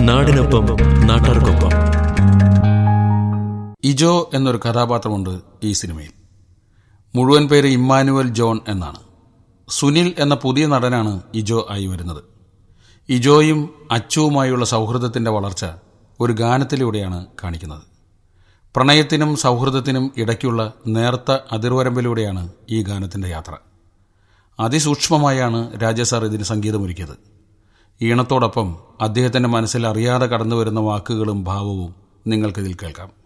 നാടിനൊപ്പം നാട്ടാർക്കൊപ്പം ഇജോ എന്നൊരു കഥാപാത്രമുണ്ട് ഈ സിനിമയിൽ മുഴുവൻ പേര് ഇമ്മാനുവൽ ജോൺ എന്നാണ് സുനിൽ എന്ന പുതിയ നടനാണ് ഇജോ ആയി വരുന്നത് ഇജോയും അച്ചുവുമായുള്ള സൗഹൃദത്തിന്റെ വളർച്ച ഒരു ഗാനത്തിലൂടെയാണ് കാണിക്കുന്നത് പ്രണയത്തിനും സൗഹൃദത്തിനും ഇടയ്ക്കുള്ള നേർത്ത അതിർവരമ്പിലൂടെയാണ് ഈ ഗാനത്തിന്റെ യാത്ര അതിസൂക്ഷ്മമായാണ് രാജസാർ ഇതിന് സംഗീതമൊരുക്കിയത് ഈണത്തോടൊപ്പം അദ്ദേഹത്തിന്റെ മനസ്സിൽ അറിയാതെ കടന്നുവരുന്ന വാക്കുകളും ഭാവവും നിങ്ങൾക്കിതിൽ കേൾക്കാം